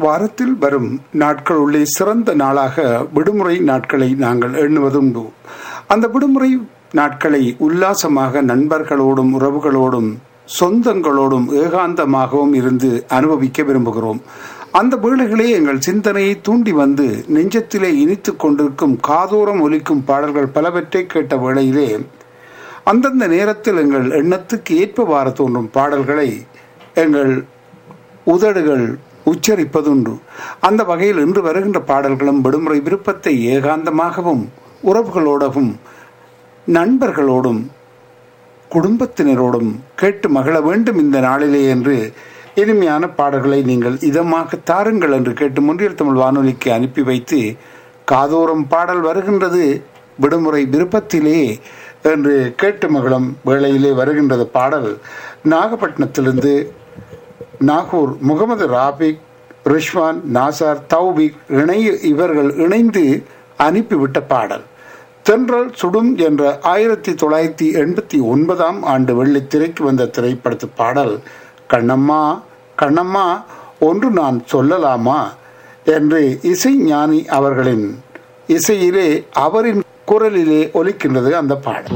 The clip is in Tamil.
வாரத்தில் வரும் நாட்களுள்ளே சிறந்த நாளாக விடுமுறை நாட்களை நாங்கள் எண்ணுவதுண்டு அந்த விடுமுறை நாட்களை உல்லாசமாக நண்பர்களோடும் உறவுகளோடும் சொந்தங்களோடும் ஏகாந்தமாகவும் இருந்து அனுபவிக்க விரும்புகிறோம் அந்த வேளைகளே எங்கள் சிந்தனையை தூண்டி வந்து நெஞ்சத்திலே இனித்துக் கொண்டிருக்கும் காதோரம் ஒலிக்கும் பாடல்கள் பலவற்றை கேட்ட வேளையிலே அந்தந்த நேரத்தில் எங்கள் எண்ணத்துக்கு ஏற்பவாறு தோன்றும் பாடல்களை எங்கள் உதடுகள் உச்சரிப்பதுண்டு அந்த வகையில் இன்று வருகின்ற பாடல்களும் விடுமுறை விருப்பத்தை ஏகாந்தமாகவும் உறவுகளோடவும் நண்பர்களோடும் குடும்பத்தினரோடும் கேட்டு மகிழ வேண்டும் இந்த நாளிலே என்று இனிமையான பாடல்களை நீங்கள் இதமாக தாருங்கள் என்று கேட்டு முன்றியல் தமிழ் வானொலிக்கு அனுப்பி வைத்து காதோரம் பாடல் வருகின்றது விடுமுறை விருப்பத்திலே என்று கேட்டு மகிழும் வேளையிலே வருகின்றது பாடல் நாகப்பட்டினத்திலிருந்து நாகூர் முகமது ராபிக் ரிஷ்வான் நாசார் தௌபிக் இணைய இவர்கள் இணைந்து அனுப்பிவிட்ட பாடல் தென்றல் சுடும் என்ற ஆயிரத்தி தொள்ளாயிரத்தி எண்பத்தி ஒன்பதாம் ஆண்டு வெள்ளித்திரைக்கு வந்த திரைப்படத்து பாடல் கண்ணம்மா கண்ணம்மா ஒன்று நான் சொல்லலாமா என்று இசை ஞானி அவர்களின் இசையிலே அவரின் குரலிலே ஒலிக்கின்றது அந்த பாடல்